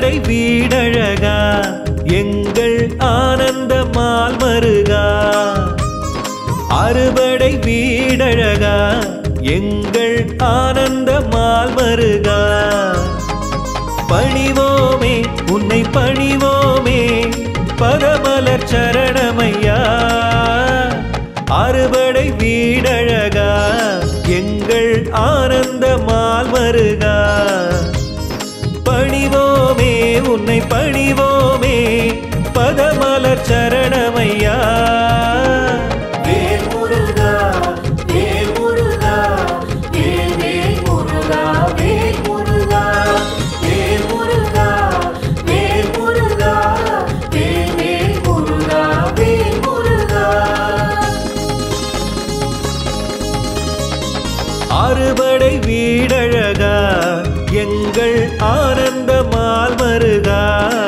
அறுபடை வீடழகா எங்கள் ஆனந்த மால்மருகா அறுபடை வீடழகா எங்கள் ஆனந்த மால்மருகா பணிவோமே உன்னை பணிவோமே பதமலர் சரணமையா அறுபடை வீடழகா எங்கள் ஆனந்த மால்மருகா பணிவோமே உன்னை பணிவோமே பதமலர் சரணமையா வேல் முருகா வேல் முருகா வேல் வேல் முருகா வேல் முருகா வேல் முருகா வேல் முருகா வேல் வேல் முருகா வேல் முருகா அறுபடை வீடழகா எங்கள் ஆனந்த மால்மருகா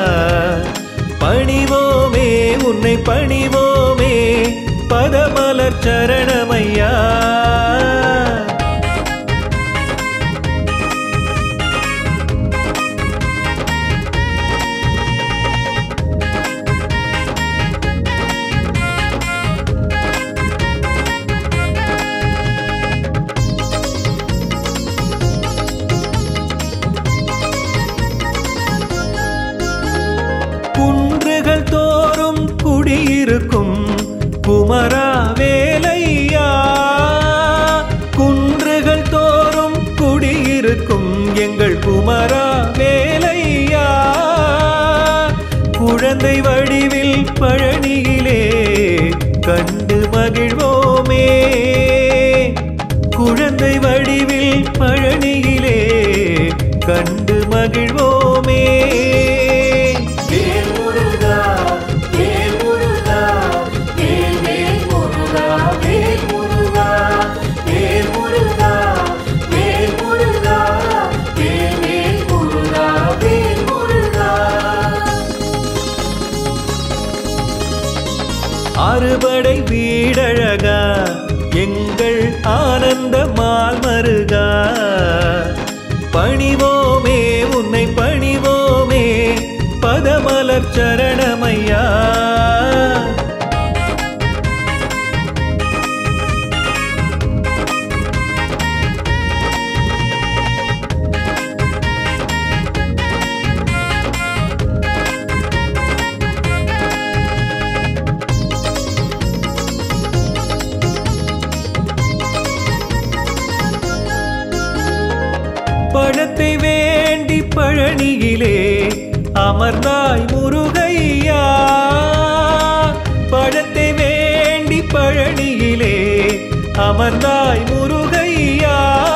பணிவோமே உன்னை பணிவோமே பதமலர் சரணமையா குன்றுகள் தோறும் குடியிருக்கும் குமரா வேலையா குன்றுகள் தோறும் குடியிருக்கும் எங்கள் குமரா வேலையா குழந்தை வடிவில் பழனியிலே கண்டு மகிழ்வோமே குழந்தை வடிவில் பழனியிலே கண்டு மகிழ்வோமே வேல் முருகா வேல் முருகா வேல் வேல் முருகா வேல் முருகா வேல் முருகா வேல் முருகா வேல் வேல் முருகா வேல் முருகா அறுபடை வீடழகா எங்கள் ஆனந்த மால்மருகா பணிவோமே உன்னை பணிவோமே பதமலர் சரணமையா பழத்தை வேண்டி பழனியிலே அமர்ந்தாய் முருகையா பழத்தை வேண்டி பழனியிலே அமர்ந்தாய் முருகையா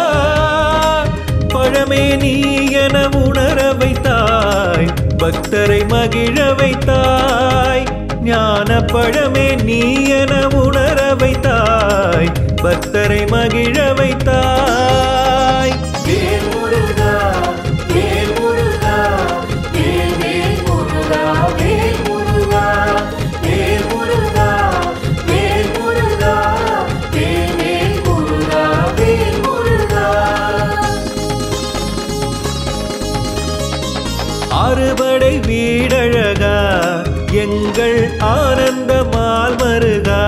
பழமே நீ என உணர வைத்தாய் பக்தரை மகிழ வைத்தாய் ஞான பழமே நீ என உணர வைத்தாய் பக்தரை மகிழ வைத்தாய் வேல் முருகா வேல் முருகா வேல் வேல் முருகா வேல் முருகா வேல் முருகா வேல் முருகா வேல் வேல் முருகா வேல் முருகா அறுபடை வீடழகா எங்கள் ஆனந்த மால்மருகா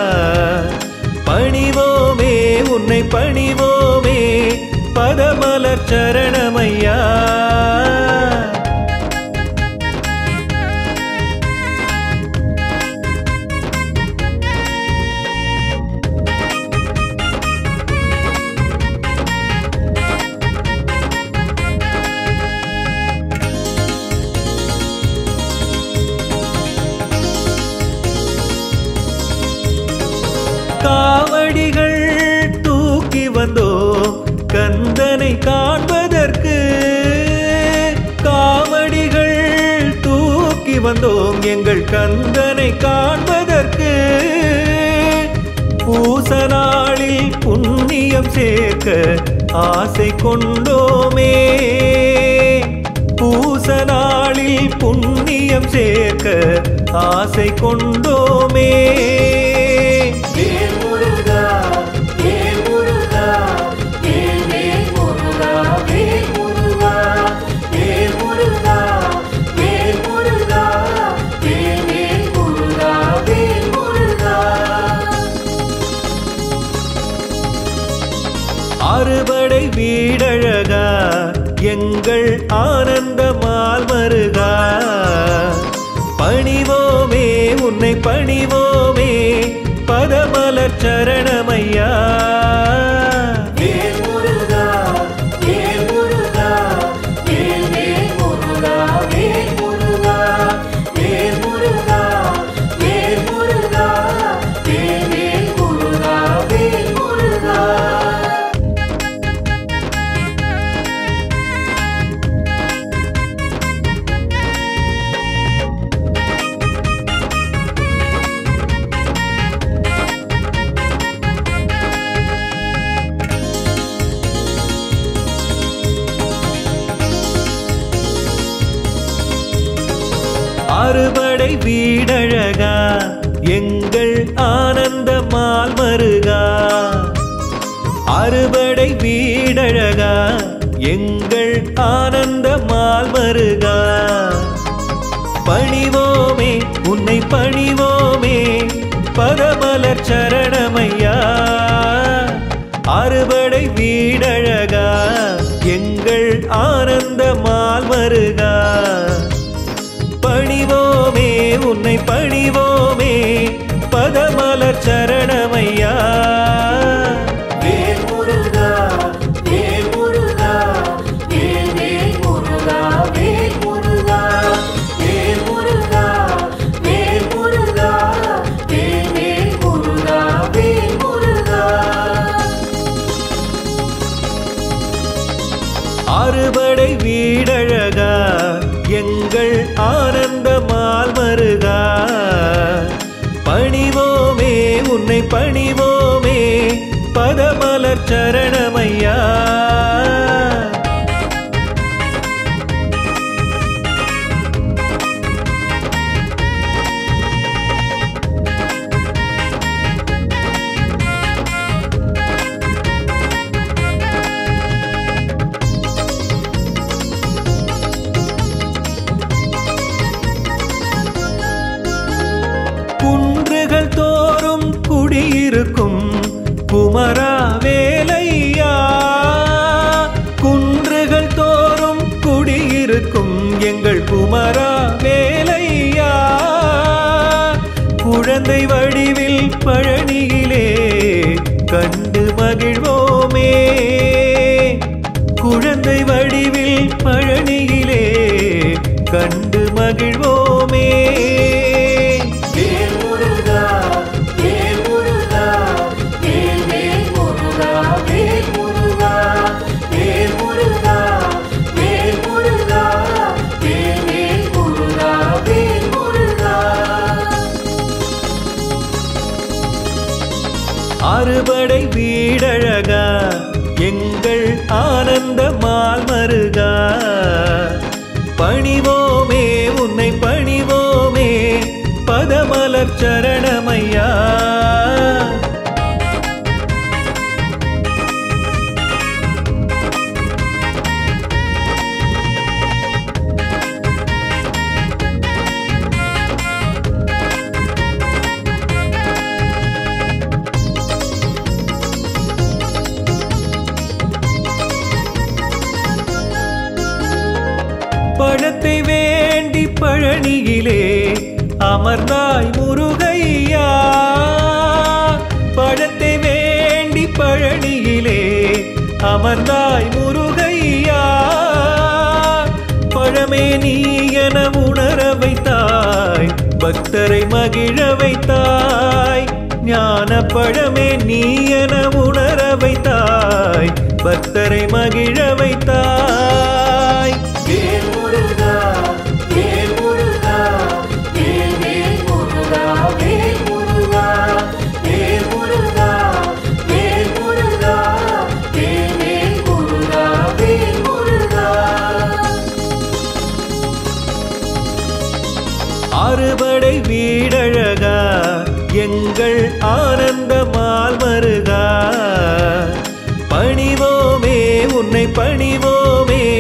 பணிவோமே உன்னை பணிவோமே பதமலர் சரணமையா காவடிகள் தூக்கி வந்தோ கந்தனை காண்பதற்கு காவடிகள் தூக்கி வந்தோம் எங்கள் கந்தனை காண்பதற்கு பூச நாளில் புண்ணியம் சேர்க்க ஆசை கொண்டோமே பூச நாளில் புண்ணியம் சேர்க்க ஆசை கொண்டோமே வேல் முருகா வேல் முருகா வேல் வேல் முருகா வேல் முருகா வேல் முருகா அறுபடை வீடழகா எங்கள் ஆனந்தமால் மருகா பணிவோமே உன்னை பணிவோமே பதமலர் சரணமையா வேல் முருகா வேல் முருகா வேல் வேல் முருகா வேல் முருகா வேல் முருகா வேல் முருகா வேல் வேல் முருகா வேல் முருகா அறுபடை வீடழகா எங்கள் ஆனந்தமால் மருகா அறுபடை வீடழகா எங்கள் ஆனந்தமால் மருகா பணிவோமே உன்னை பணிவோமே பரமலர் சரணமையா அறுபடை வீடழகா எங்கள் ஆனந்தமால் மருகா பணிவோமே உன்னை பணிவோமே பதமலர் சரணமையா வேல் முருகா வேல் முருகா வேல் வேல் முருகா வேல் முருகா வேல் முருகா வேல் முருகா வேல் வேல் முருகா வேல் முருகா அறுபடை வீடழகா எங்கள் ஆனந்தமால் மருகா பணிவோமே உன்னை பணிவோமே பதமலர் சரணமையா குன்றுகள் தோறும் குடியிருக்கும் குமரா வேலையா குன்றுகள் தோறும் குடியிருக்கும் எங்கள் குமரா வேலையா குழந்தை வடிவில் பழனியிலே கண்டு மகிழ்வோமே குழந்தை வடிவில் பழனியிலே கண்டு மகிழ்வோமே வேல் முருகா வேல் முருகா வேல் வேல் முருகா வேல் முருகா வேல் முருகா வேல் முருகா வேல் வேல் முருகா வேல் முருகா அறுபடை வீடழகா எங்கள் ஆனந்தமால் மருகா பணிவோமே உன்னை பணிவோமே பதமலர் சரணமையா பழத்தை வேண்டி பழனியிலே அமர்ந்தாய் முருகையா பழத்தை வேண்டி பழனியிலே அமர்ந்தாய் முருகையா பழமே நீ என உணர வைத்தாய் பக்தரை மகிழ வைத்தாய் ஞான பழமே நீ என உணர வைத்தாய் பக்தரை மகிழ வைத்தாய் வேல் முருகா வேல் முருகா வேல் வேல் முருகா வேல் முருகா வேல் முருகா வேல் முருகா வேல் வேல் முருகா வேல் முருகா அறுபடை வீடழகா எங்கள் ஆனந்தமால் மருகா பணிவோமே உன்னை பணிவோமே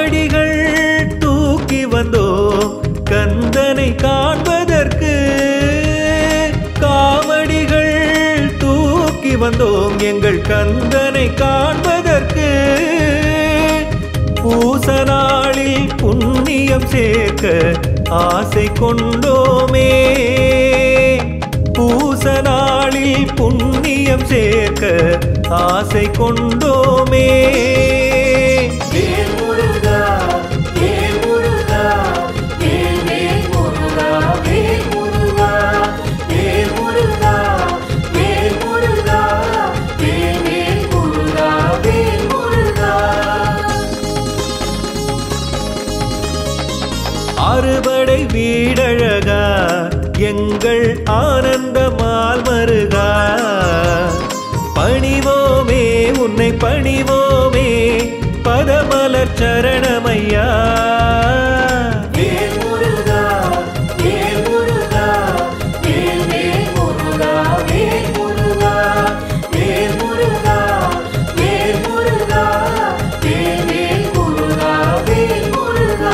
காவடிகள் தூக்கி வந்தோம் கந்தனை காண்பதற்கு காவடிகள் தூக்கி வந்தோம் எங்கள் கந்தனை காண்பதற்கு பூச நாளில் புண்ணியம் சேர்க்க ஆசை கொண்டோமே பூச நாளில் புண்ணியம் சேர்க்க ஆசை கொண்டோமே வேல் முருகா வேல் முருகா வேல் வேல் முருகா வேல் முருகா வேல் முருகா வேல் முருகா வேல் வேல் முருகா வேல் முருகா அறுபடை வீடழகா எங்கள் ஆனந்தமால் மருகா பணிவோமே உன்னை பணிவோமே பதமலர் சரணமையா வேல் முருகா வேல் முருகா வேல் வேல் முருகா வேல் முருகா வேல் முருகா வேல் முருகா வேல் வேல் முருகா வேல் முருகா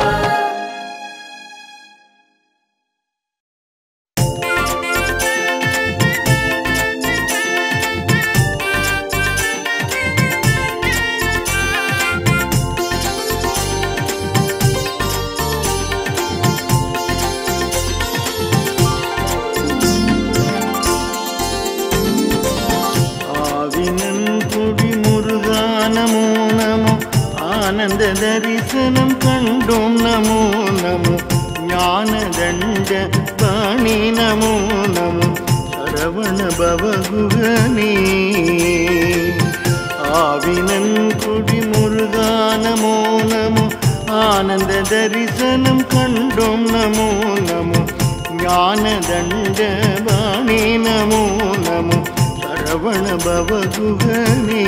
ஆவினன் குடி முருகா நமோ நமோ ஆனந்த தரிசனம் கண்டோம் நமோ நமோ ஞான தண்ட பாணி நமோ நமோ சரவண பவகுகனே ஆவினன் குடி முருகா நமோ நமோ ஆனந்த தரிசனம் கண்டோம் நமோ நமோ ஞான தண்ட பாணி நமோ நமோ சரவண பவகுகனே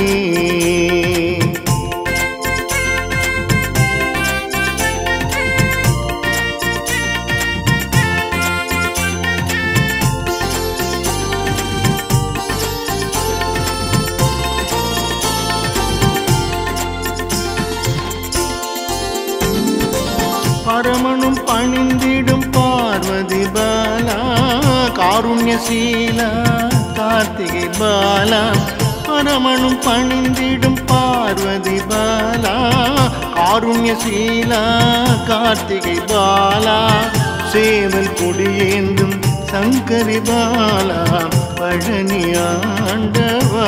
பரமனும் பணிந்திடும் பார்வதி பாலா காருண்யசீலா கார்த்திகை பாலா பரமனும் பணிந்திடும் பார்வதி பாலா காருண்யசீலா கார்த்திகை பாலா சேவல் கொடியேந்தும் சங்கரி பாலா பழனி ஆண்டவா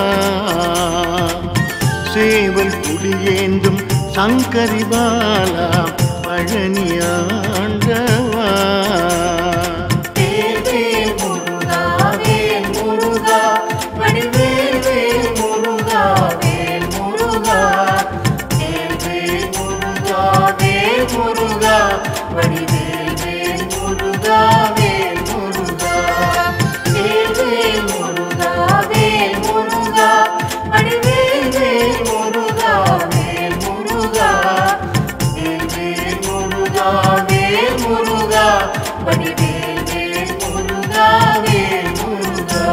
சேவல் குடியேந்தும் சங்கரி பாலா பழனி ஆண்டவா வேல் வேல் முருகா வேல் முருகா வடிவேல் வேல் முருகா வேல் முருகா வேல் வேல் முருகா வேல் முருகா வடிவேல் வேல் முருகா வேல் முருகா வேல் வேல் முருகா வேல் முருகா வடிவேல் வேல் முருகா வேல் முருகா வேல் வேல் முருகா வேல் முருகா வடிவேல் வேல் முருகா வேல் முருகா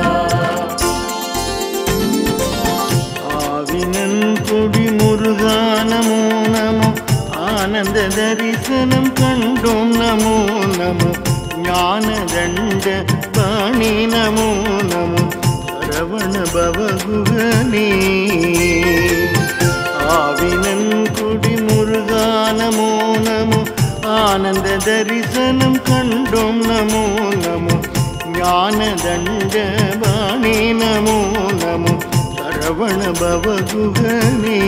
ஆவினன் கொடி முருகா நமோ நமோ ஆனந்த தரிசனம் கண்டோம் நமோ நமோ ஞான தண்ட பாணி நமோ நமோ சரவண பவகுகனே ஆவினன் கொடி முருகா நமோ நமோ ஆனந்த தரிசனம் கண்டோம் நமோ நமோ ஞான தண்ட பாணி நமோ நமோ சரவண பவகுகனே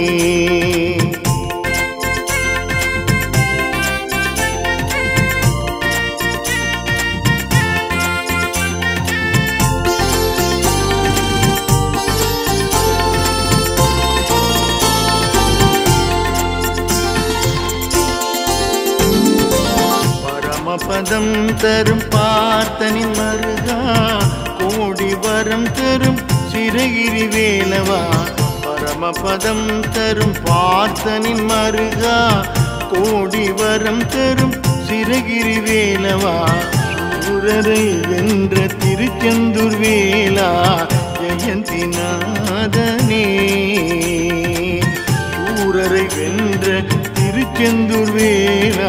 பரமபதம் தரும் பார்த்தனின் மருகா கோடி வரம் தரும் சிறகிரி வேலவா பரமபதம் தரும் பார்த்தனின் மருகா கோடி வரம் தரும் சிறகிரி வேலவா சூரரை வென்ற திருச்செந்தூர் வேலா ஜெயந்தி நாதனே சூரரை வென்ற திரு செந்துர்வேலா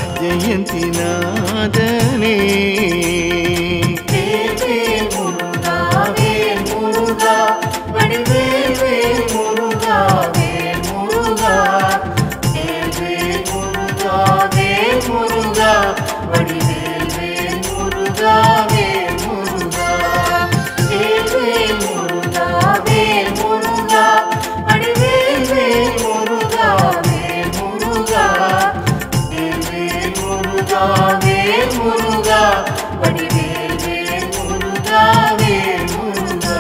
ஜெயந்திநாதனே வேல் முருகா வேல் முருகா வடிவேல் வேல் முருகா வேல் முருகா வேல் வேல் முருகா வேல் முருகா வடிவேல் வேல் முருகா வேல் முருகா வேல் வேல் முருகா வேல் முருகா வடிவேல் வேல் முருகா வேல் முருகா வேல் வேல் முருகா வேல் முருகா வடிவேல் வேல் முருகா வேல் முருகா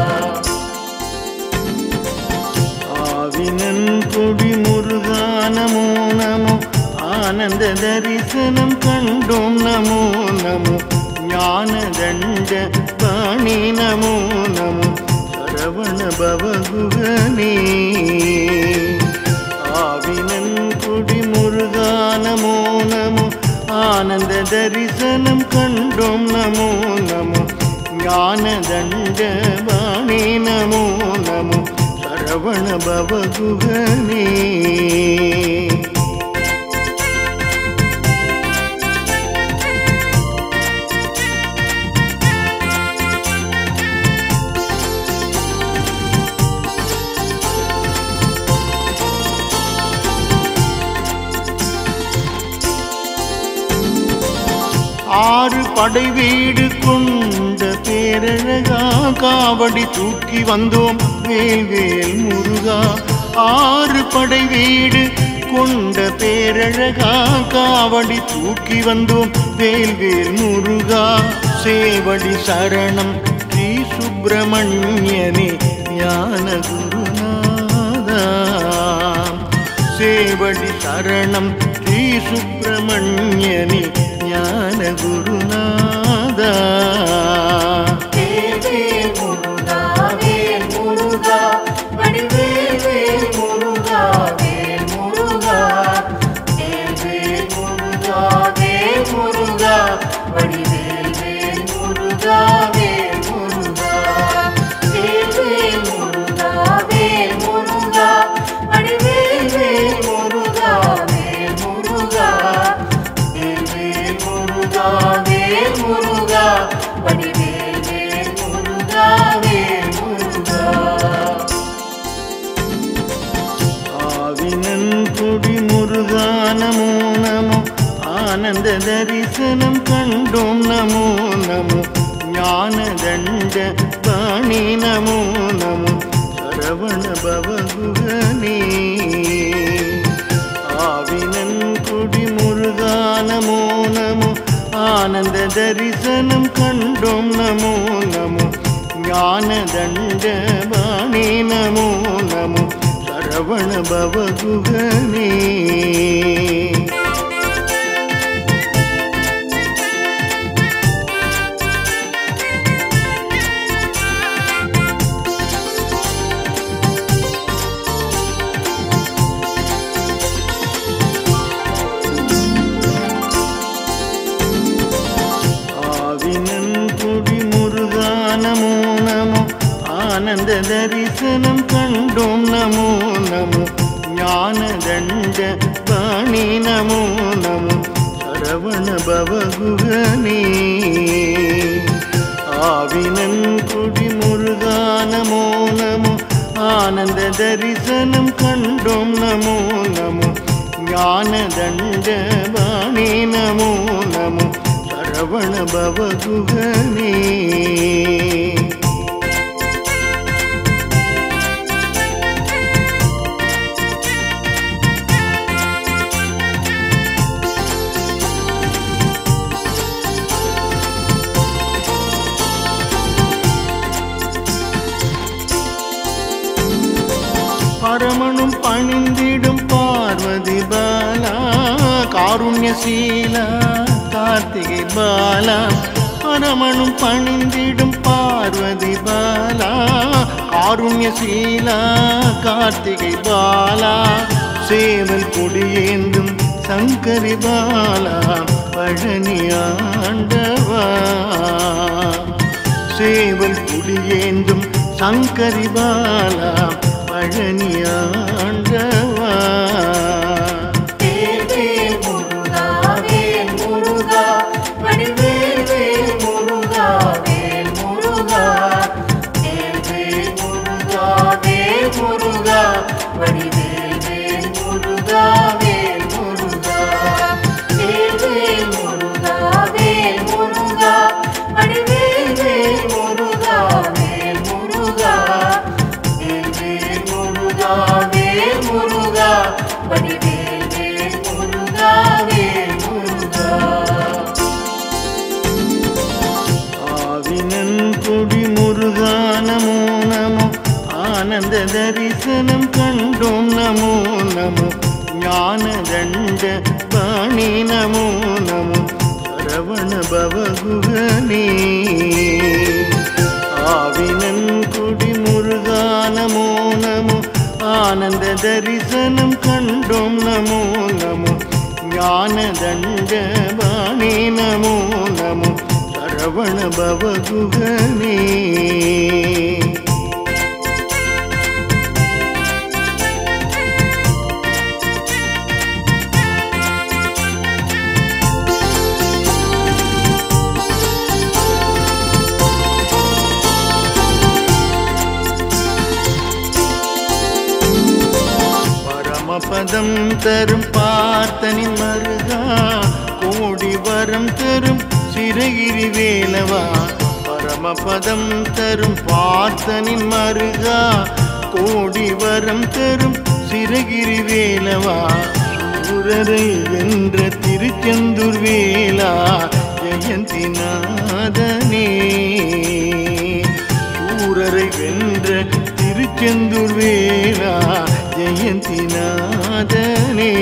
ஆவினன் கொடி முருகா நமோ நமோ ஆனந்த தரிசனம் கண்டோம் நமோ நமோ ஞான தண்ட பாணி நமோ நமோ சரவண பவகுகனே ஆவினன் கொடி முருகா நமோ நமோ ஆனந்த தரிசனம் கண்டோம் நமோ நமோ ஞான தண்ட பாணி நமோ நமோ சரவண பவகுகனே ஆறு படை வீடு கொண்ட பேரழகா காவடி தூக்கி வந்தோம் வேல் வேல் முருகா ஆறு படை வீடு கொண்ட பேரழகா காவடி தூக்கி வந்தோம் வேல் வேல் முருகா சேவடி சரணம் ஸ்ரீ சுப்பிரமணியனே ஞான குருநாதா சேவடி சரணம் ஸ்ரீ சுப்பிரமணியனி ஞான குருநாதா வேல் வேல் முருகா வேல் முருகா வடிவேல் வேல் முருகா வேல் முருகா வேல் வேல் முருகா வேல் முருகா வடிவேல் வேல் முருகா வேல் முருகா வேல் வேல் முருகா வேல் முருகா வடிவேல் வேல் முருகா வேல் முருகா வேல் வேல் முருகா வேல் முருகா வடிவேல் வேல் முருகா வேல் முருகா ஆவினன் கொடி முருகா நமோ நமோ ஆனந்த தரிசனம் கண்டோம் நமோ நமோ ஞான தண்ட பாணி நமோ நமோ சரவண பவகுகனே ஆவினன் கொடி முருகா நமோ நமோ ஆனந்த தரிசனம் கண்டோம் நமோ நமோ ஞான தண்ட பாணி நமோ நமோ சரவண பவகுகனே ஆவினன் கொடி முருகா நமோ நமோ ஆனந்த தரிசனம் கண்டோம் நமோ நமோ ஞான தண்ட பாணி நமோ நமோ சரவண பவகுகனே ஆவினன் கொடி முருகா நமோ நமோ ஆனந்த தரிசனம் கண்டோம் நமோ நமோ ஞான தண்ட பாணி நமோ நமோ சரவண பவகுகனே பரமனும் பணிந்திடும் பார்வதி பாலா காருண்யசீலா கார்த்திகை பாலா பரமனும் பணிந்திடும் பார்வதி பாலா காருண்யசீலா கார்த்திகை பாலா சேவல் கொடியேந்தும் சங்கரி பாலா பழனி ஆண்டவா சேவல் குடியேந்தும் சங்கரி பாலா பழனி ஆண்டவா முருகா வடிவேல் வேல் முருகா வேல் முருகா ஆவினன் கொடி முருகா நமோ நமோ ஆனந்த தரிசனம் கண்டோம் நமோ நமோ ஞான தண்ட பாணி நமோ நமோ சரவண பவகுகனே ஆவினன் கொடி முருகா நமோ நமோ ஆனந்த தரிசனம் கண்டோம் நமோ நமோ ஞான தண்ட பாணி நமோ நமோ சரவண பவகுகனே பரமபதம் தரும் பார்த்தனின் மருகா கோடி வரம் தரும் சிறகிரி வேலவா பரமபதம் தரும் பார்த்தனின் மருகா கோடி வரம் தரும் சிறகிரி வேலவா சூரரை வென்ற திருச்செந்தூர் வேலா ஜெயந்தி நாதனே சூரரை வென்ற திருச்செந்தூர் வேலா ஜெயந்தி நாதனே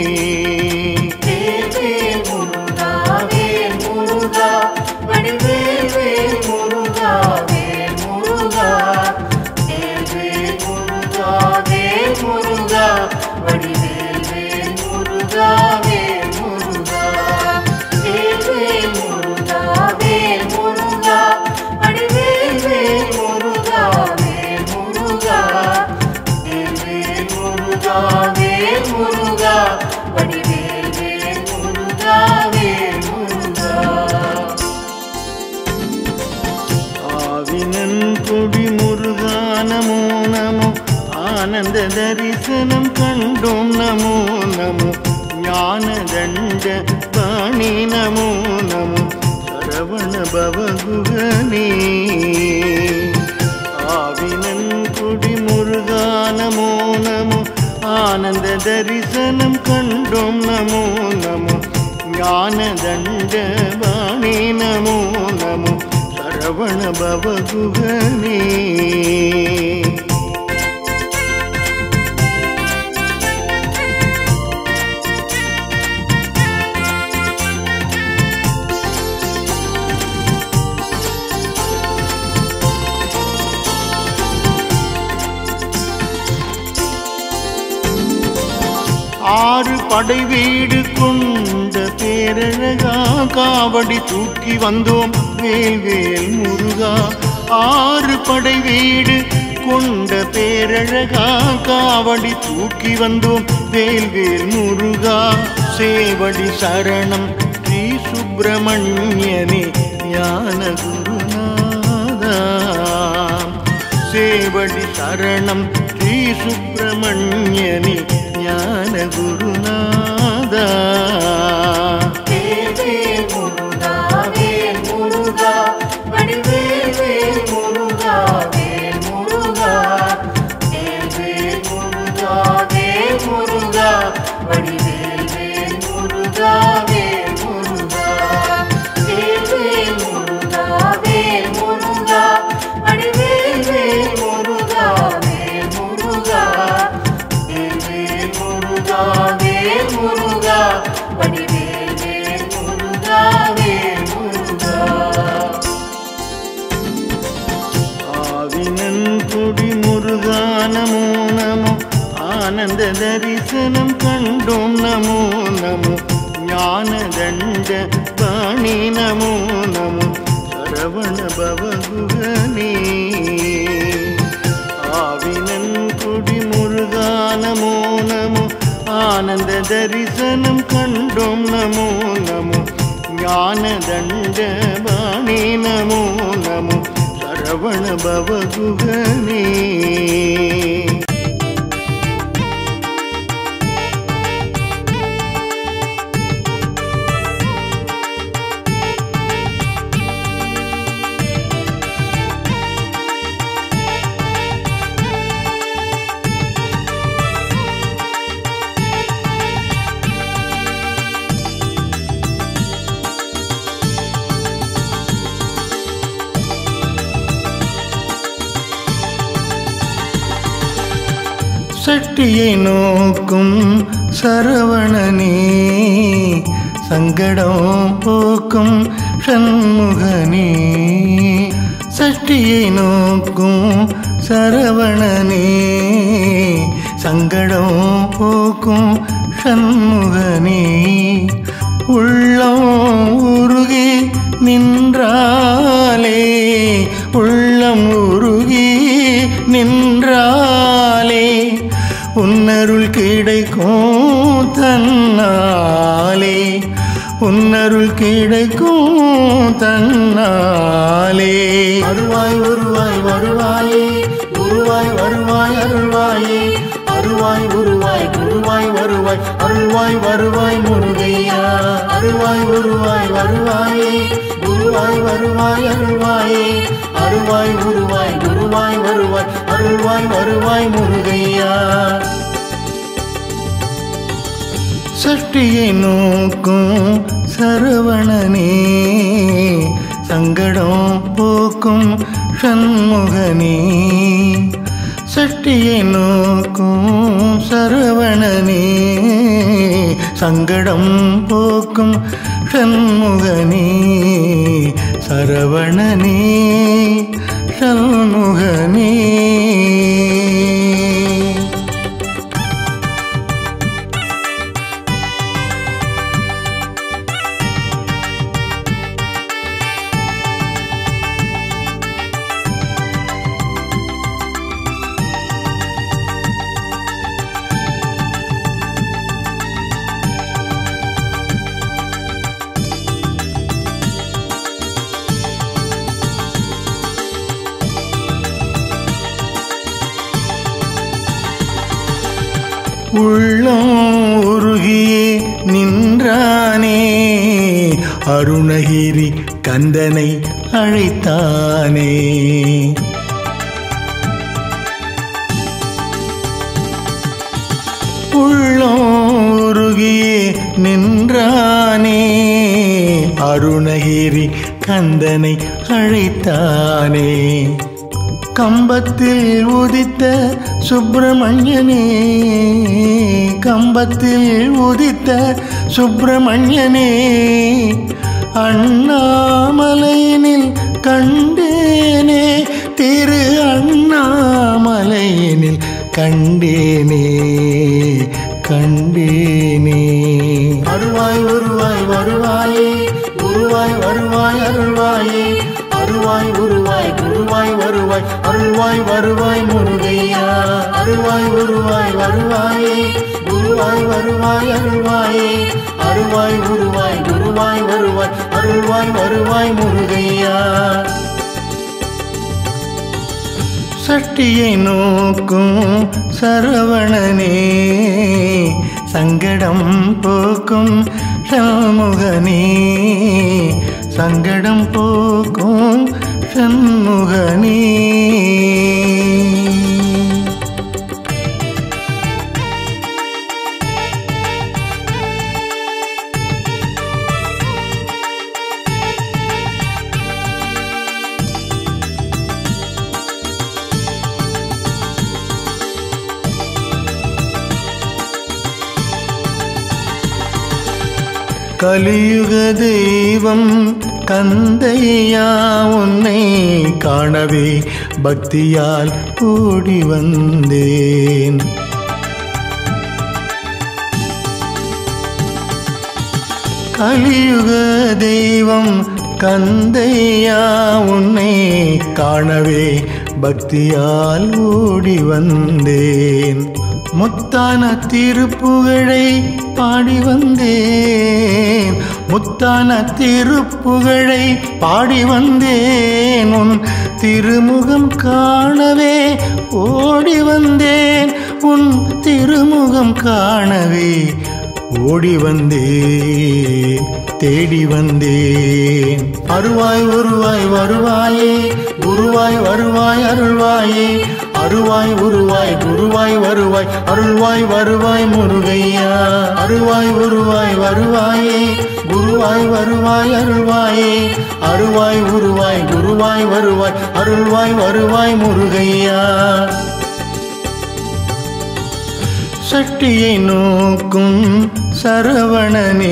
வேல் வேல் முருகா வேல் முருகா வடிவேல் வேல் முருகா வேல் முருகா வேல் வேல் முருகா வேல் முருகா வடிவேல் வேல் முருகா வேல் முருகா வேல் வேல் முருகா வேல் முருகா வடிவேல் வேல் முருகா வேல் முருகா வேல் வேல் முருகா வேல் முருகா வடிவேல் வேல் முருகா வேல் முருகா ஆவினன் கொடி முருகா நமோ நமோ ஆனந்த தரிசனம் கண்டோம் நமோ நமோ ஞான தண்ட பாணி நமோ நமோ சரவண பவகுகனே ஆவினன் கொடி முருகா நமோ நமோ ஆனந்த தரிசனம் கண்டோம் நமோ நமோ ஞான தண்ட பாணி நமோ நமோ சரவண பவகுகனே ஆறு படை வீடு கொண்ட பேரழகா காவடி தூக்கி வந்தோம் வேல் வேல் முருகா ஆறு படை வீடு கொண்ட பேரழகா காவடி தூக்கி வந்தோம் வேல் வேல் முருகா சேவடி சரணம் ஸ்ரீ சுப்பிரமணியனே ஞான குருநாதா சேவடி சரணம் ஸ்ரீ சுப்பிரமணியனே ஞான குருநாதா வேல் வேல் முருகா வேல் முருகா வடிவேல் வேல் முருகா வேல் முருகா வேல் வேல் முருகா வேல் முருகா வடிவேல் வேல் முருகா வேல் முருகா வேல் வேல் முருகா வேல் முருகா வடிவேல் வேல் முருகா வேல் முருகா வேல் வேல் முருகா வேல் முருகா வடிவேல் வேல் முருகா வேல் முருகா ஆவினன் கொடி முருகா நமோ நமோ ஆனந்த தரிசனம் கண்டோம் நமோ நமோ ஞான தண்ட பாணி நமோ நமோ சரவண பவகுகனே ஆவினன் கொடி முருகா நமோ நமோ ஆனந்த தரிசனம் கண்டோம் நமோ நமோ ஞான தண்ட பாணி நமோ நமோ சரவண பவகுகனே சட்டியை நோக்கும் சரவணனே சங்கடம் போக்கும் சண்முகனே சட்டியை நோக்கும் சரவணனே சங்கடம் போக்கும் சண்முகனே உள்ளம் உருகி நின்றாலே உள்ளம் உருகி நின்றாலே உன்னருள் கிடைக்கும் தன்னாலே உன்னருள் கிடைக்கும் தன்னாலே அருவாய் உருவாய் வருவாயே குருவாய் வருவாய் அருள்வாயே அருவாய் உருவாய் குருவாய் வருவாய் அருள்வாய் வருவாய் முருகையா அருவாய் உருவாய் வருவாயே குருவாய் வருவாய் அருள்வாயே அருவாய் உருவாய் குருவாய் வருவாய் அருள்வாய் வருவாய் முருகையா சட்டியை நோக்கும் சரவணனே சங்கடம் போக்கும் சண்முகனே சட்டியை நோக்கும் சரவணனே சங்கடம் போக்கும் சண்முகனே சரவணனே சண்முகனே உள்ளம் உருகியே நின்றானே அருணகிரி கந்தனை அழைத்தானே உள்ளம் உருகியே நின்றானே அருணகிரி கந்தனை அழைத்தானே கம்பத்தில் உதித்த சுப்பிரமணியனே கம்பத்தில் உதித்த சுப்பிரமணியனே அண்ணாமலையினில் கண்டேனே திரு அண்ணாமலையினில் கண்டேனே கண்டேனே அருவாய் உருவாய் வருவாயே குருவாய் வருவாய் அருள்வாயே அருவாய் உருவாய் குருவாய் வருவாய் அருள்வாய் வருவாய் முருகையா அருவாய் உருவாய் வருவாயே குருவாய் வருவாய் அருள்வாயே அருவாய் உருவாய் குருவாய் வருவாய் அருள்வாய் வருவாய் முருகையா சட்டியை நோக்கும் சரவணனே சங்கடம் போக்கும் சண்முகனே சங்கடம் போக்கும் சண்முகனே கலியுக தெய்வம் கந்தையா உன்னை காணவே பக்தியால் ஓடி வந்தேன் கலியுக தெய்வம் கந்தையா உன்னை காணவே பக்தியால் ஓடி வந்தேன் முத்தான திருப்புகழை பாடி வந்தேன் முத்தான திருப்புகழை பாடி வந்தேன் உன் திருமுகம் காணவே ஓடி வந்தேன் உன் திருமுகம் காணவே ஓடி வந்தேன் தேடி வந்தேன் அருவாய் உருவாய் வருவாயே குருவாய் வருவாய் அருள்வாயே அருவாய் உருவாய் குருவாய் வருவாய் அருள்வாய் வருவாய் முருகையா அருவாய் உருவாய் வருவாயே குருவாய் வருவாய் அருள்வாயே அருவாய் உருவாய் குருவாய் வருவாய் அருள்வாய் வருவாய் முருகையா சட்டியை நோக்கும் சரவணனே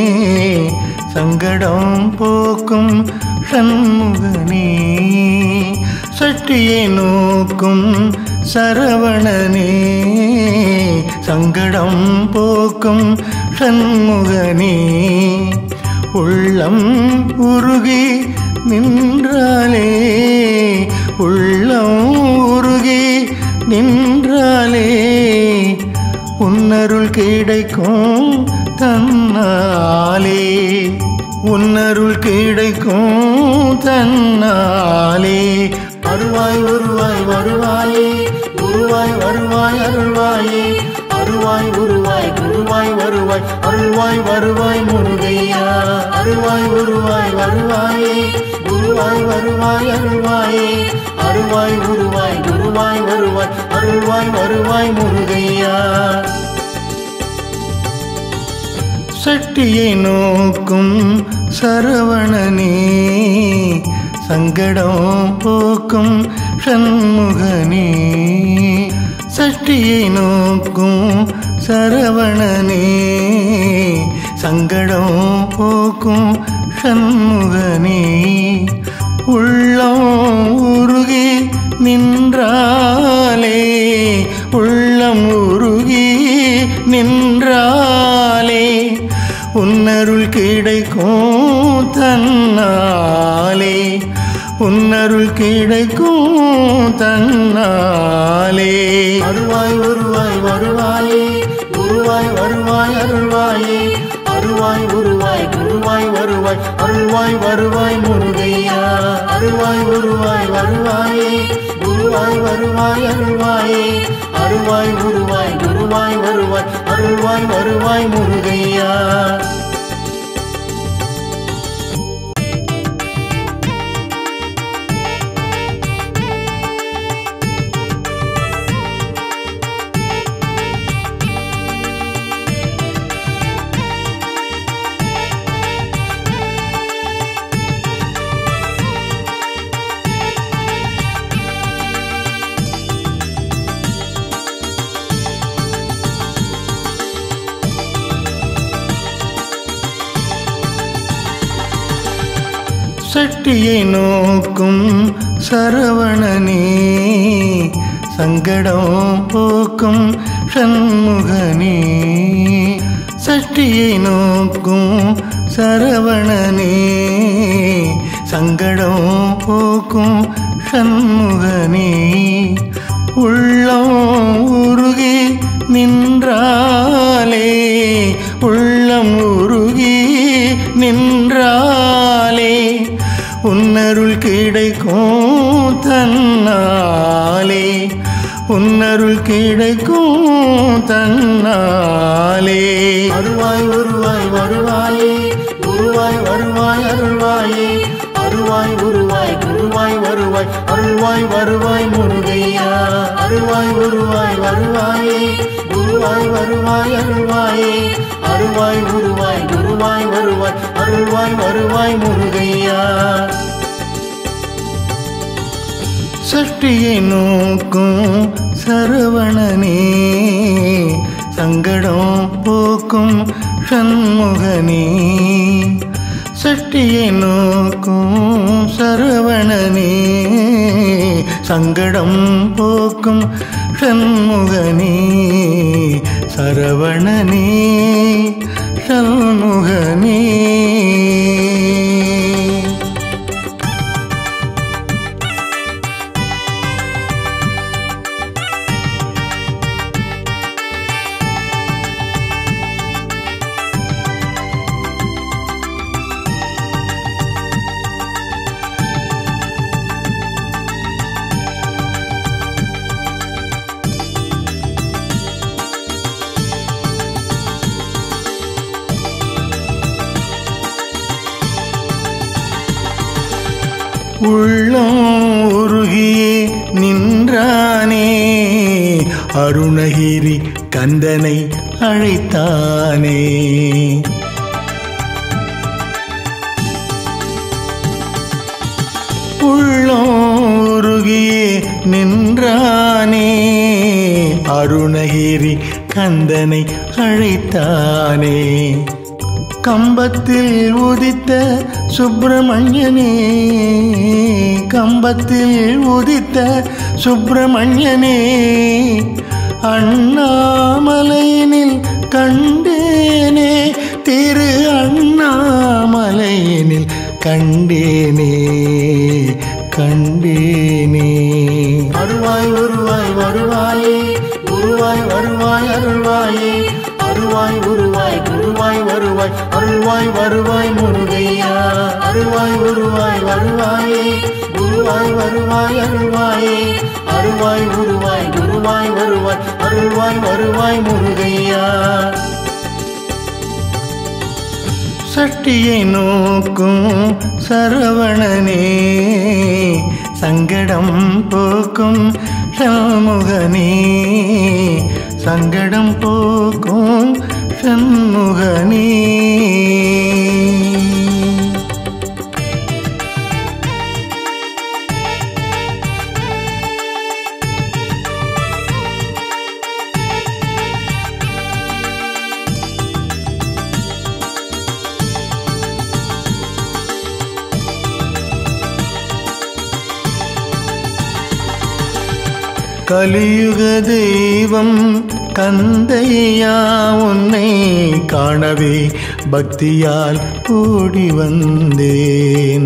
சங்கடம் போக்கும் சண்முகனே சட்டியை நோக்கும் சரவணனே சங்கடம் போக்கும் சண்முகனே உள்ளம் உருகி நின்றாலே உள்ளம் உருகி நின்றாலே உன்னருள் கிடைக்கும் தன்னாலே உன்னருள் கிடைக்கும் தன்னாலே அருவாய் உருவாய் வருவாயே குருவாய் வருவாய் அருள்வாயே அருவாய் உருவாய் குருவாய் வருவாய் அருள்வாய் வருவாய் முருகையா அருவாய் உருவாய் வருவாயே குருவாய் வருவாய் அருள்வாயே அருவாய் உருவாய் குருவாய் வருவாய் அருள்வாய் வருவாய் முருகையா சட்டியை நோக்கும் சரவணனே சங்கடம் போக்கும் சண்முகனே சட்டியை நோக்கும் சரவணனே சங்கடம் போக்கும் சண்முகனே உள்ளம் உருகி நின்றாலே உள்ளம் உருகி நின்றாலே உன்னருள் கிடைக்கும் தன்னாலே உன்னருள் கிடைக்கும் தன்னாலே அருவாய் உருவாய் வருவாயே குருவாய் வருவாய் அருள்வாயே அருவாய் உருவாய் குருவாய் வருவாய் அருள்வாய் வருவாய் முருகையா அருவாய் உருவாய் வருவாயே குருவாய் வருவாய் அருள்வாயே அருவாய் உருவாய் குருவாய் வருவாய் அருள்வாய் வருவாய் முருகையா சட்டியை நோக்கும் சரவணனே சங்கடம் போக்கும் சண்முகனே சட்டியை நோக்கும் சரவணனே சங்கடம் போக்கும் சண்முகனே உள்ளம் உருகி நின்றாலே உள்ளம் உருகி நின்றாலே உன்னருள் கிடைக்கும் தன்னாலே உன்னருள் கிடைக்கும் தன்னாலே அருவாய் உருவாய் வருவாயே குருவாய் வருவாய் அருள்வாயே அருவாய் உருவாய் குருவாய் வருவாய் அருள்வாய் வருவாய் முருகையா அருவாய் உருவாய் வருவாயே குருவாய் வருவாய் அருள்வாயே அருவாய் உருவாய் குருவாய் வருவாய் அருள்வாய் வருவாய் முருகையா சஷ்டியை நோக்கும் சரவணனே சங்கடம் போக்கும் சண்முகனே சஷ்டியை நோக்கும் சரவணனே சங்கடம் போக்கும் சண்முகனே சரவணனே சண்முகனே உள்ளம் உருகியே நின்றானே அருணகிரி கந்தனை அழைத்தானே உள்ளம் உருகியே நின்றானே அருணகிரி கந்தனை அழைத்தானே கம்பத்தில் உதித்த சுப்பிரமணியனே கம்பத்தில் உதித்த சுப்பிரமணியனே அண்ணாமலையினில் கண்டேனே திரு அண்ணாமலையினில் கண்டேனே கண்டேனே அருவாய் உருவாய் வருவாயே குருவாய் வருவாய் அருள்வாயே அருவாய் உருவாய் குருவாய் வருவாய் அருள்வாய் வருவாய் முருகையா அருவாய் உருவாய் வருவாயே குருவாய் வருவாய் அருள்வாயே அருவாய் உருவாய் குருவாய் வருவாய் அருள்வாய் வருவாய் முருகையா சட்டியை நோக்கும் சரவணனே சங்கடம் போக்கும் சண்முகனே சங்கடம் போக்கும் சண்முகனே கலியுக தெய்வம் கந்தையா உன்னை காணவே பக்தியால் ஓடி வந்தேன்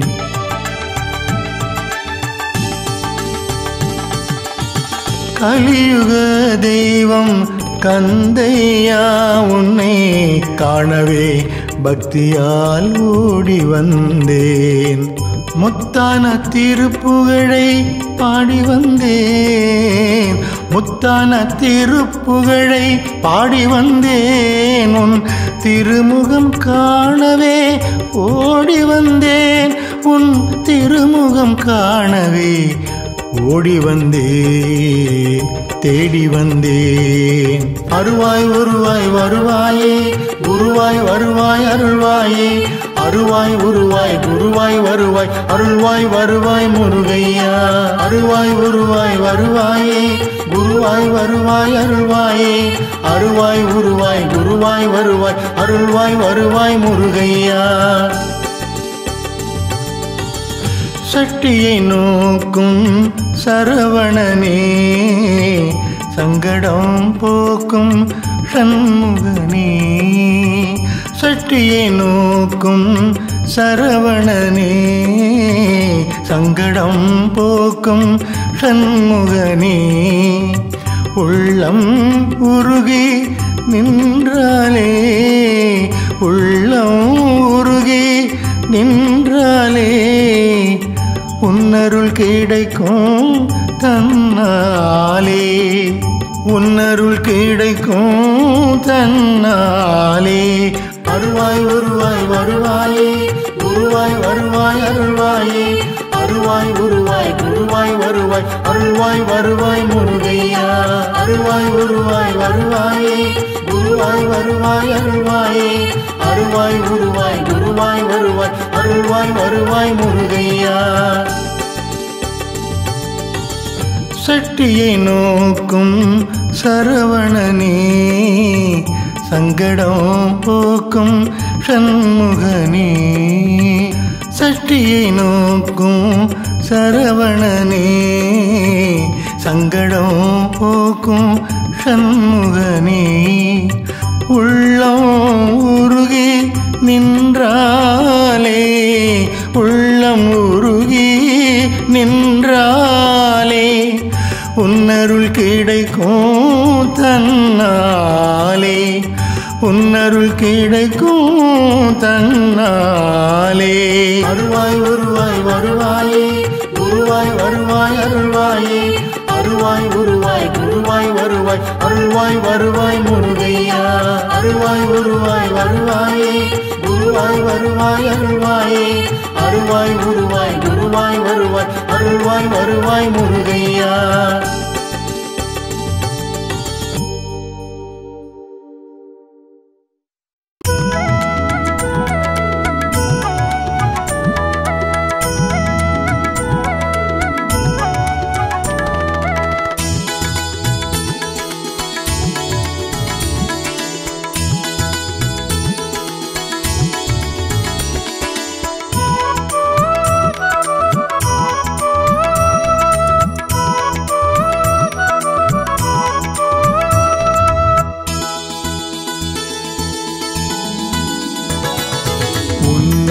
கலியுக தெய்வம் கந்தையா உன்னை காணவே பக்தியால் ஓடி வந்தேன் முத்தான திருப்புகழை பாடி வந்தேன் முத்தான திருப்புகழை பாடி வந்தேன் உன் திருமுகம் காணவே ஓடி வந்தேன் உன் திருமுகம் காணவே ஓடி வந்தேன் தேடி வந்தேன் அருவாய் உருவாய் வருவாயே குருவாய் வருவாய் அருள்வாயே அருவாய் உருவாய் குருவாய் வருவாய் அருள்வாய் வருவாய் முருகையா அருவாய் உருவாய் வருவாயே குருவாய் வருவாய் அருள்வாயே அருவாய் உருவாய் குருவாய் வருவாய் அருள்வாய் வருவாய் முருகையா சட்டியை நோக்கும் சரவணனே சங்கடம் போக்கும் சண்முகனே சட்டியை நோக்கும் சரவணனே சங்கடம் போக்கும் சண்முகனே உள்ளம் உருகி நின்றாலே உள்ளம் உருகி நின்றாலே உன்னருள் கிடைக்கும் தன்னாலே உன்னருள் கிடைக்கும் தன்னாலே அருவாய் உருவாய் வருவாயே குருவாய் வருவாய் அருள்வாயே அருவாய் உருவாய் குருவாய் வருவாய் அருள்வாய் வருவாய் முருகையா அருவாய் உருவாய் வருவாயே குருவாய் வருவாய் அருள்வாயே அருவாய் உருவாய் குருவாய் வருவாய் அருள்வாய் வருவாய் முருகையா சட்டியை நோக்கும் சரவணனே சங்கடம் போக்கும் சண்முகனே சட்டியை நோக்கும் சரவணனே சங்கடம் போக்கும் சண்முகனே உள்ளம் உருகி நின்றாலே உள்ளம் உருகி நின்றாலே உன்னருள் கிடைக்கும் தன்னாலே உன்னருள் கிடைக்கும் தன்னாலே அருவாய் உருவாய் வருவாயே குருவாய் வருவாய் அருள்வாயே அருவாய் உருவாய் குருவாய் வருவாய் அருள்வாய் வருவாய் முருகையா அருவாய் உருவாய் வருவாயே குருவாய் வருவாய் அருள்வாயே அருவாய் உருவாய் குருவாய் வருவாய் அருள்வாய் வருவாய் முருகையா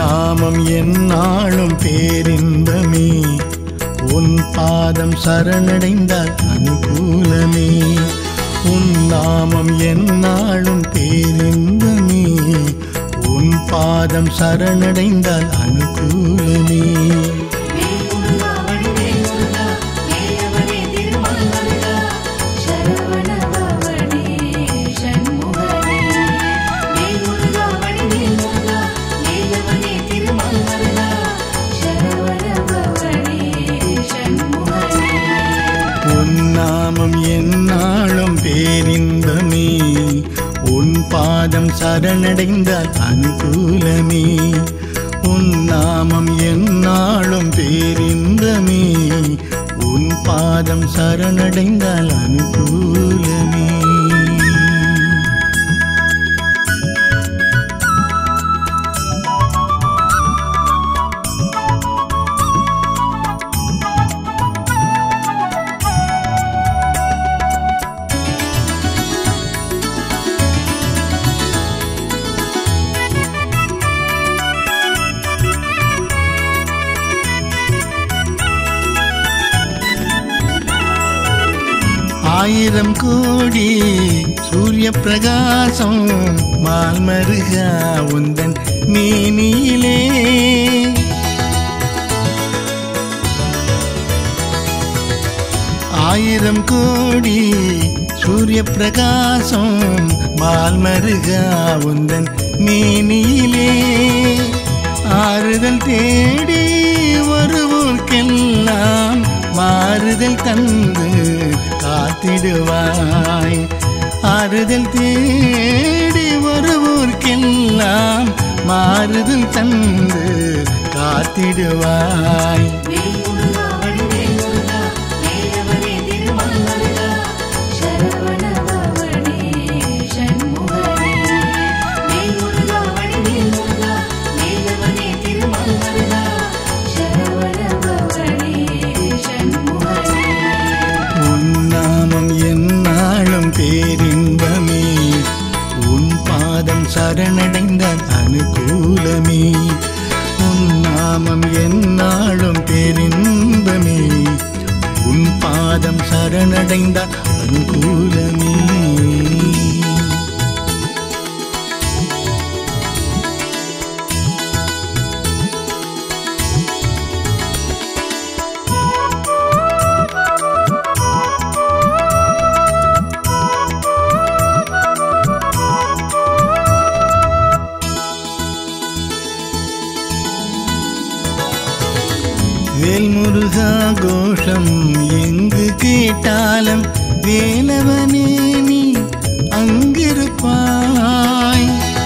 நாமம் என்னாலும் பேரின்பமே உன் பாதம் சரணடைந்தால் அனுகூலமே உன் நாமம் என்னாலும் பேரின்பமே உன் பாதம் சரணடைந்தால் அனுகூலமே வேல்முருகா வடிவேல்முருகா வேலவனே திருமால்மருகா சரவணபவனே சண்முகனே வேல்முருகா வடிவேல்முருகா வேலவனே திருமால்மருகா சரவணபவனே சண்முகனே உன் நாமம் என்னாலும் பேரின்பமே உன் பாதம் சரணடைந்தால் அனுகூலமே உன் நாமம் என்னாலும் பேரின்பமே உன் பாதம் சரணடைந்தால் அனுகூலமே ஆயிரம் கோடி சூரிய பிரகாசம் மால்மருகா உந்தன் மேனியிலே ஆயிரம் கோடி சூரிய பிரகாசம் மால்மருகா உந்தன் மேனியிலே ஆறுதல் தேடி வருவோர்க்கெல்லாம் மாறுதல் தந்து காத்திடுவாய் ஆறுதல் தேடி வருவோர்க்கெல்லாம் மாறுதல் தந்து காத்திடுவாய் வேல்முருகா வடிவேல்முருகா வேலவனே திருமால்மருகா சரவணபவனே சண்முகனே வேல்முருகா வடிவேல்முருகா வேலவனே திருமால்மருகா சரவணபவனே சண்முகனே உன் நாமம் என்னாலும் பேரின்பமே உன் பாதம் சரணடைந்தால் அனுகூலமே உன் நாமம் என்னாலும் பேரின்பமே உன் பாதம் சரணடைந்தால் அனுகூலமே வேல்முருகா கோஷம் எங்கு கேட்டாலும் வேலவனே நீ அங்கிருப்பாய்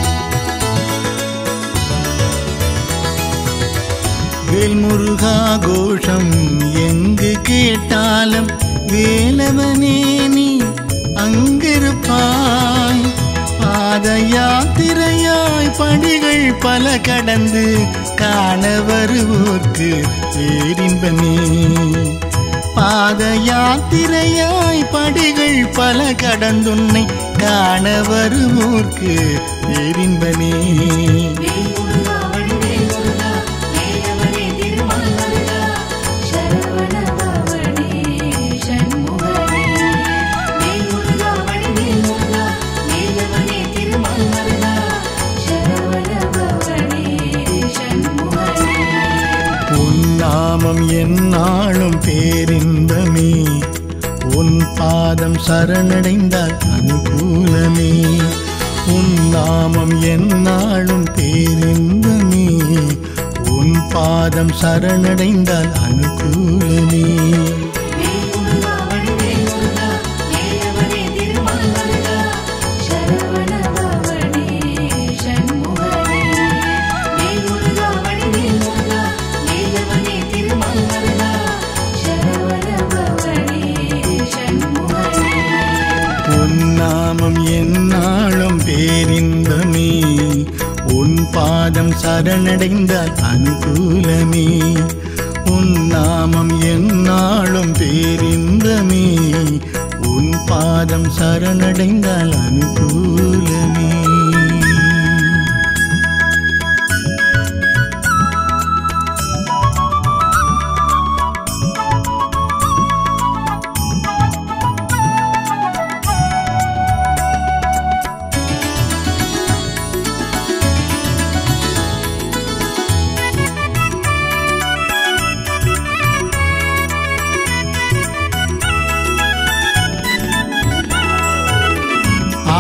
வேல்முருகா கோஷம் எங்கு கேட்டாலும் வேலவனே நீ அங்கிருப்பாய் பாத யாத்திரையாய் படிகள் பல கடந்து காண வருவோர்க்கு பேரின்பமே பாத யாத்திரையாய் படிகள் பல கடந்துன்னை காண வருவோர்க்கு பேரின்பமே வேல்முருகா வடிவேல்முருகா வேலவனே திருமால்மருகா சரவணபவனே சண்முகனே வேல்முருகா வடிவேல்முருகா வேலவனே திருமால்மருகா சரவணபவனே சண்முகனே உன் நாமம் என்னாலும் பேரின்பமே உன் பாதம் சரணடைந்தால் அனுகூலமே உன் நாமம் என்னாலும் பேரின்பமே உன் பாதம் சரணடைந்தால் அனுகூலமே வேல்முருகா வடிவேல்முருகா வேலவனே திருமால்மருகா சரவணபவனே சண்முகனே வேல்முருகா வடிவேல்முருகா வேலவனே திருமால்மருகா சரவணபவனே சண்முகனே உன் நாமம் என்னாலும் பேரின்பமே உன் பாதம் சரணடைந்தால் அனுகூலமே உன் நாமம் என்னாலும் பேரின்பமே உன் பாதம் சரணடைந்தால் அனுகூலமே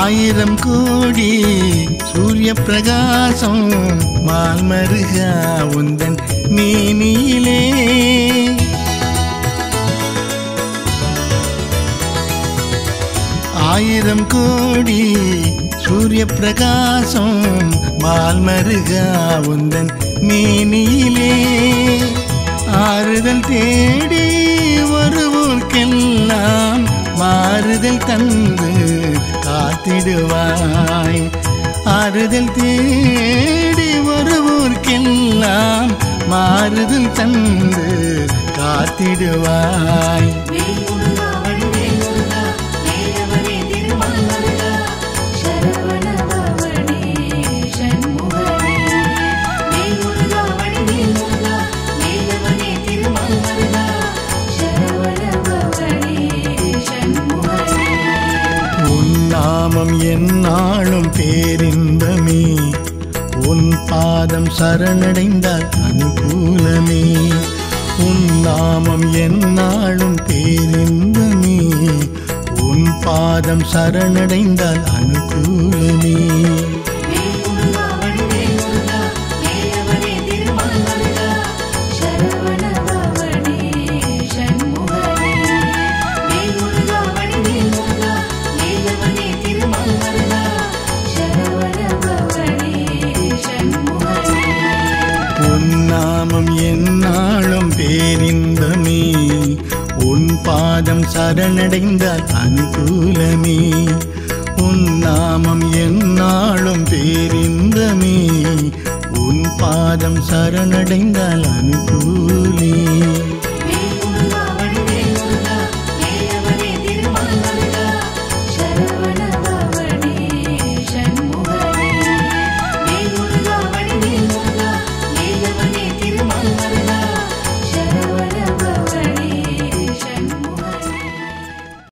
ஆயிரம் கோடி சூரிய பிரகாசம் மால்மருகா உந்தன் மேனியிலே ஆயிரம் கோடி சூரிய பிரகாசம் மால்மருகா உந்தன் மேனியிலே ஆறுதல் தேடி வருவோர்க்கெல்லாம் மாறுதல் தந்து காத்திடுவாய் ஆறுதல் தேடி வருவோர்க்கெல்லாம் மாறுதல் தந்து காத்திடுவாய் வேல்முருகா வடிவேலுருகா வேலவனே திருமால்மருகா சரவணபவனே சண்முகனே வேல்முருகா வடிவேலுருகா வேலவனே திருமால்மருகா சரவணபவனே சண்முகனே உன் நாமம் என்னாலும் பேரின்பமே உன் பாதம் சரணடைந்தால் அனுகூலமே உன் நாமம் என்னாலும் பேரின்பமே உன் பாதம் சரணடைந்தால் அனுகூலமே வேல்முருகா வடிவேலுருகா வேலவனே திருமால்மருகா சரவணபவனே சண்முகனே வேல்முருகா வடிவேலுருகா வேலவனே திருமால்மருகா சரவணபவனே சண்முகனே உன் நாமம் என்னாலும் பேரின்பமே உன் பாதம் சரணடைந்தால் அனுகூலமே உன் நாமம் என்னாலும் பேரின்பமே உன் பாதம் சரணடைந்தால் அனுகூலமே